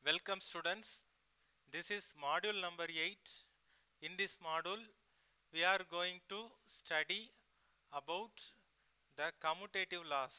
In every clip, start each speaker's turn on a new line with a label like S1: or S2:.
S1: Welcome students. This is module number 8. In this module, we are going to study about the commutative laws.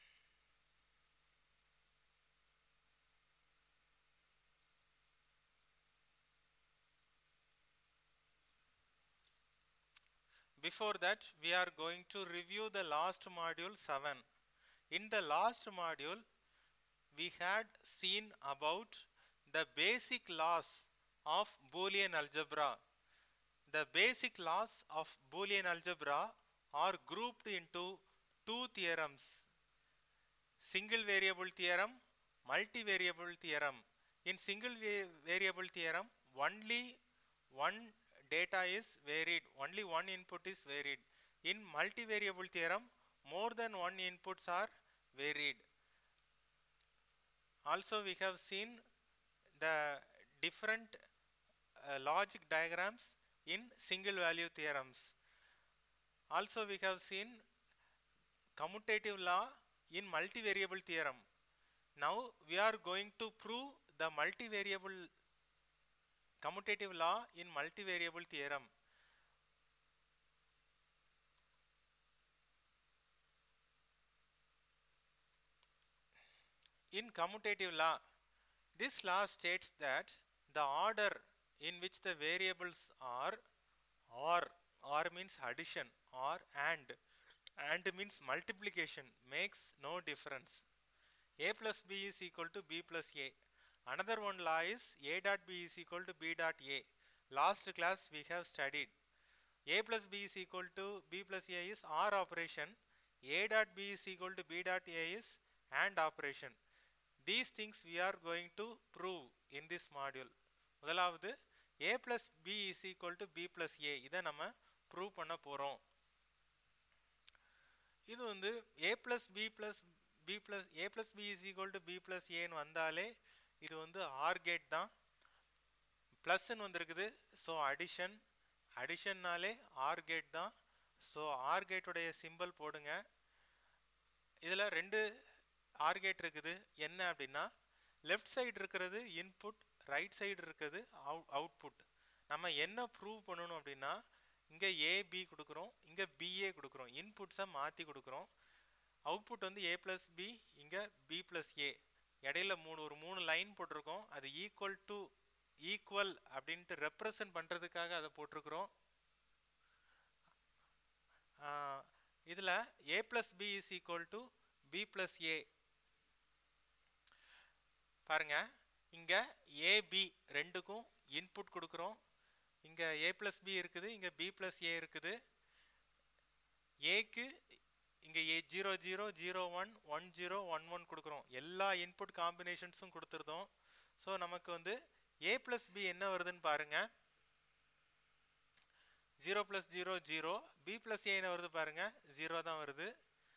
S1: Before that, we are going to review the last module 7. In the last module, we had seen about the basic laws of Boolean algebra. The basic laws of Boolean algebra are grouped into two theorems single variable theorem, multivariable theorem. In single va- variable theorem, only one data is varied, only one input is varied. In multivariable theorem, more than one inputs are varied. Also, we have seen the different uh, logic diagrams in single value theorems. Also, we have seen commutative law in multivariable theorem. Now, we are going to prove the multivariable commutative law in multivariable theorem. In commutative law, this law states that the order in which the variables are or or means addition or and and means multiplication makes no difference. A plus B is equal to B plus A. Another one law is A dot B is equal to B dot A. Last class we have studied. A plus B is equal to B plus A is OR operation. A dot B is equal to B dot A is AND operation. These things we are going to prove in this module. முதலாவது A plus B is equal to B plus A இதை நம்ம prove பண்ண போகிறோம் இது வந்து A plus B plus B plus A plus B is equal to B plus Aன்னு வந்தாலே இது வந்து ஆர் கேட் தான் ப்ளஸ்ன்னு வந்திருக்குது ஸோ அடிஷன் அடிஷன்னாலே ஆர் கேட் தான் ஸோ ஆர் கேட்டுடைய சிம்பிள் போடுங்க இதில் ரெண்டு ஆர் கேட் இருக்குது என்ன அப்படின்னா லெஃப்ட் சைடு இருக்கிறது இன்புட் ரைட் சைடு இருக்கிறது அவுட் அவுட்புட் நம்ம என்ன ப்ரூவ் பண்ணணும் அப்படின்னா இங்கே ஏபி கொடுக்குறோம் இங்கே பிஏ கொடுக்குறோம் இன்புட்ஸை மாற்றி கொடுக்குறோம் அவுட்புட் வந்து ஏ ப்ளஸ் பி இங்கே பி ப்ளஸ் ஏ இடையில மூணு ஒரு மூணு லைன் போட்டிருக்கோம் அது ஈக்குவல் டு ஈக்குவல் அப்படின்ட்டு ரெப்ரசன்ட் பண்ணுறதுக்காக அதை போட்டிருக்கிறோம் இதில் A plus B is equal to B plus A பாருங்க இங்கே ஏபி ரெண்டுக்கும் இன்புட் கொடுக்குறோம் இங்கே ஏ ப்ளஸ் பி இருக்குது இங்கே பி ப்ளஸ் ஏ இருக்குது ஏக்கு இங்கே A zero zero zero one one zero one one கொடுக்குறோம் எல்லா இன்புட் காம்பினேஷன்ஸும் கொடுத்துருந்தோம் ஸோ நமக்கு வந்து ஏ ப்ளஸ் பி என்ன வருதுன்னு பாருங்க zero plus zero zero B plus A என்ன வருது பாருங்க ஜீரோ தான் வருது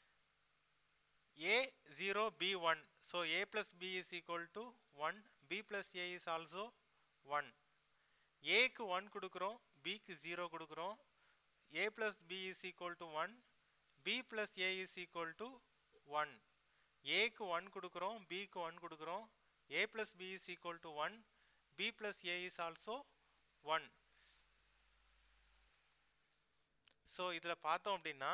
S1: A zero B one so A plus B is equal to one B plus A is also one ஏக்கு ஒன் கொடுக்குறோம் பிக்கு ஜீரோ கொடுக்குறோம் A plus B is equal to one B plus A is equal to one ஏக்கு one கொடுக்குறோம் பிக்கு one கொடுக்குறோம் A plus B is equal to one B plus A is also one so இதில் பார்த்தோம் அப்படின்னா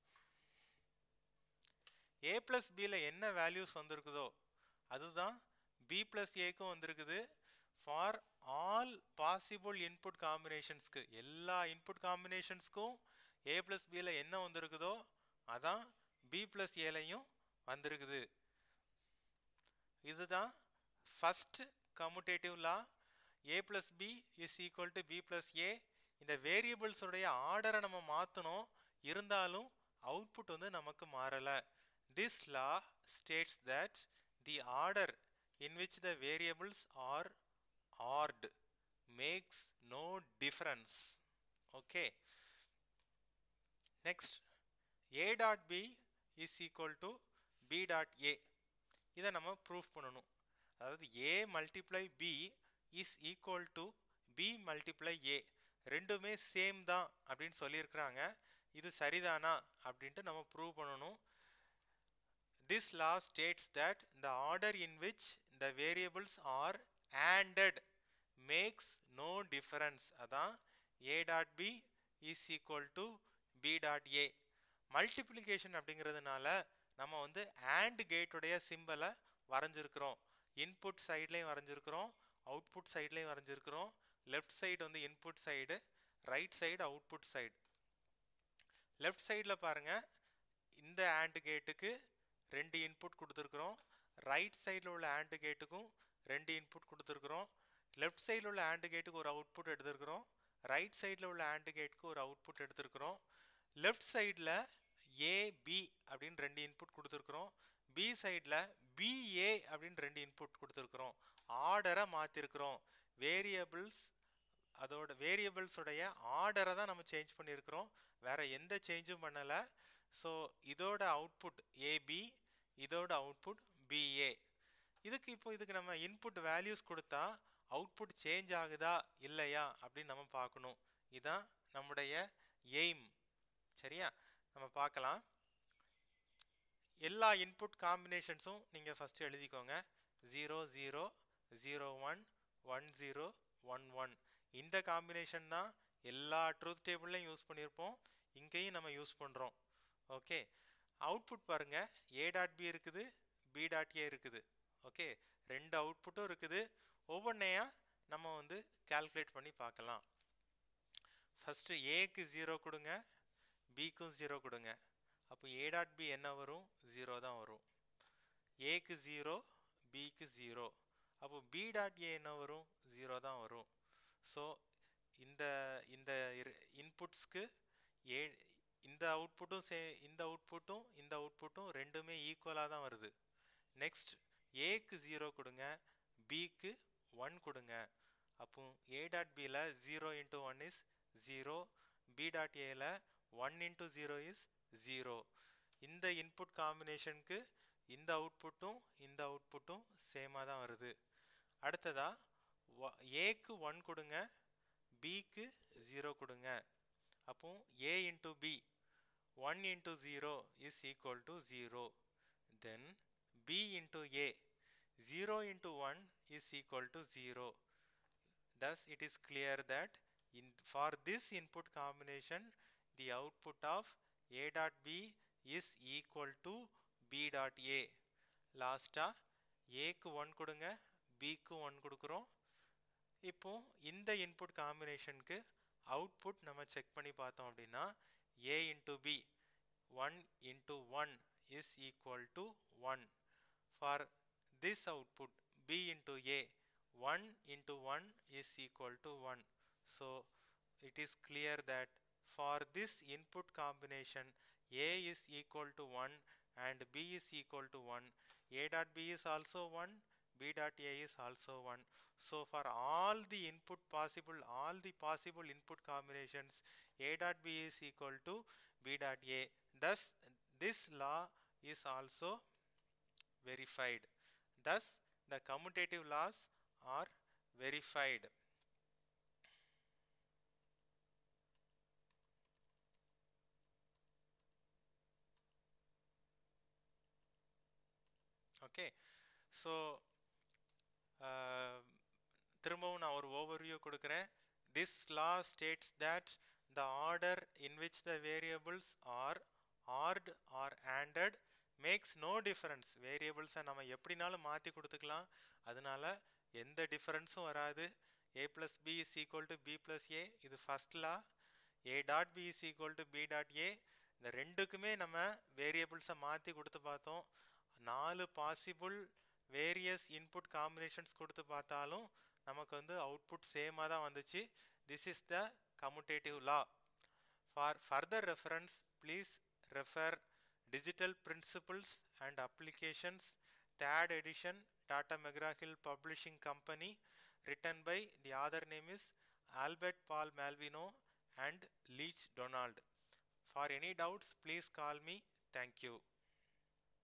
S1: ஏ plus பியில் என்ன values வந்திருக்குதோ அதுதான் பி ப்ளஸ் ஏக்கும் வந்திருக்குது ஃபார் ஆல் பாசிபிள் இன்புட் காம்பினேஷன்ஸ்க்கு எல்லா இன்புட் காம்பினேஷன்ஸ்க்கும் ஏ ப்ளஸ் பியில் என்ன வந்திருக்குதோ அதான் பி ப்ளஸ் ஏலையும் வந்திருக்குது இதுதான் first commutative law A plus B is equal to B plus A இந்த வேரியபிள்ஸுடைய ஆர்டரை நம்ம மாற்றணும் இருந்தாலும் அவுட்புட் வந்து நமக்கு மாறலை this law states that the order in which the variables are ORed makes no difference okay next A dot B is equal to B dot A இதை நம்ம ப்ரூஃப் பண்ணணும் அதாவது A multiply B is equal to B multiply A ரெண்டுமே same தான் அப்படின்னு சொல்லியிருக்கிறாங்க இது சரிதானா அப்படின்ட்டு நம்ம ப்ரூவ் பண்ணணும் This law states that the order in which the variables are ANDed makes no difference அதான் A dot B is equal to B dot A multiplication அப்படிங்கிறதுனால நம்ம வந்து ஆண்ட் கேட்டுடைய சிம்பலை வரைஞ்சிருக்கிறோம் இன்புட் சைட்லேயும் வரைஞ்சிருக்கிறோம் அவுட்புட் சைட்லேயும் வரைஞ்சிருக்கிறோம் லெஃப்ட் சைடு வந்து input side right side output side left சைடில் பாருங்க இந்த ஆண்ட் கேட்டுக்கு ரெண்டு இன்புட் கொடுத்துருக்குறோம் ரைட் சைடில் உள்ள ஆண்ட் கேட்டுக்கும் ரெண்டு இன்புட் கொடுத்துருக்குறோம் லெஃப்ட் சைடில் உள்ள ஆண்ட் கேட்டுக்கு ஒரு அவுட்புட் எடுத்திருக்கிறோம் ரைட் சைடில் உள்ள ஆண்ட் கேட்டுக்கு ஒரு அவுட்புட் எடுத்திருக்கிறோம் லெஃப்ட் சைடில் ஏபி அப்படின்னு ரெண்டு இன்புட் கொடுத்துருக்குறோம் பி சைடில் பிஏ அப்படின்னு ரெண்டு இன்புட் கொடுத்துருக்குறோம் ஆர்டரை மாற்றிருக்கிறோம் வேரியபிள்ஸ் அதோட வேரியபிள்ஸுடைய ஆர்டரை தான் நம்ம சேஞ்ச் பண்ணியிருக்கிறோம் வேற எந்த சேஞ்சும் பண்ணலை ஸோ இதோட அவுட்புட் ஏபி இதோட அவுட்புட் பிஏ இதுக்கு இப்போ இதுக்கு நம்ம இன்புட் வேல்யூஸ் கொடுத்தா அவுட்புட் சேஞ்ச் ஆகுதா இல்லையா அப்படின்னு நம்ம பார்க்கணும் இதுதான் நம்முடைய எய்ம் சரியா நம்ம பார்க்கலாம் எல்லா இன்புட் காம்பினேஷன்ஸும் நீங்கள் ஃபஸ்ட்டு எழுதிக்கோங்க zero zero zero one one zero one one இந்த காம்பினேஷன் தான் எல்லா ட்ரூத் டேபிள்லையும் யூஸ் பண்ணியிருப்போம் இங்கேயும் நம்ம யூஸ் பண்ணுறோம் ஓகே அவுட்புட் பாருங்க ஏ டாட் பி இருக்குது பி டாட் ஏ இருக்குது ஓகே ரெண்டு அவுட்புட்டும் இருக்குது ஒவ்வொன்றையா நம்ம வந்து கால்குலேட் பண்ணி பார்க்கலாம் ஃபஸ்ட்டு ஏக்கு ஜீரோ கொடுங்க பிக்கும் ஜீரோ கொடுங்க அப்போ ஏ டாட் பி என்ன வரும் ஜீரோ தான் வரும் ஏக்கு ஜீரோ பிக்கு ஜீரோ அப்போ பி டாட் ஏ என்ன வரும் ஜீரோ தான் வரும் ஸோ இந்த இந்த இன்புட்ஸ்க்கு ஏ இந்த அவுட்புட்டும் சே இந்த அவுட்புட்டும் இந்த அவுட்புட்டும் ரெண்டுமே ஈக்குவலாக தான் வருது நெக்ஸ்ட் ஏக்கு ஜீரோ கொடுங்க பிக்கு ஒன் கொடுங்க அப்போ ஏ டாட் பியில் zero into one is zero B dot ஏல one into zero is zero இந்த இன்புட் காம்பினேஷனுக்கு இந்த அவுட்புட்டும் இந்த அவுட்புட்டும் சேமாக தான் வருது அடுத்ததா ஏக்கு ஒன் கொடுங்க பிக்கு ஜீரோ கொடுங்க அப்போ A into B one into zero is equal to zero then B into A zero into one is equal to zero thus it is clear that in for this input combination the output of a dot b is equal to b dot a லாஸ்டா ஏக்கு one கொடுங்க பிக்கு one கொடுக்குறோம் இப்போ இந்த input காம்பினேஷனுக்கு output நம்ம check பண்ணி பார்த்தோம் அப்படின்னா A into B one into one is equal to one for this output B into A 1 into 1 is equal to 1. So it is clear that for this input combination A is equal to 1 and B is equal to 1. A dot B is also 1, B dot A is also 1. So for all the input possible, all the possible input combinations, A dot B is equal to B dot A. Thus this law is also verified. Thus the commutative laws are verified. Okay, so uh, திரும்பவும் நான் ஒரு overview கொடுக்குறேன் this law states that the order in which the variables are ORed or ANDed makes no difference வேரியபிள்ஸை நம்ம எப்படினாலும் மாற்றி கொடுத்துக்கலாம் அதனால எந்த டிஃபரன்ஸும் வராது A plus B is equal to B plus A இது first law A dot B is equal to B dot A இந்த ரெண்டுக்குமே நம்ம வேரியபிள்ஸை மாற்றி கொடுத்து பார்த்தோம் நாலு பாசிபிள் வேரியஸ் இன்புட் காம்பினேஷன்ஸ் கொடுத்து பார்த்தாலும் நமக்கு வந்து அவுட்புட் சேமாக தான் வந்துச்சு this is the commutative law for further reference please refer digital principles and applications third edition tata mcgraw hill publishing company written by the author name is albert paul malvino and leach donald for any doubts please call me thank you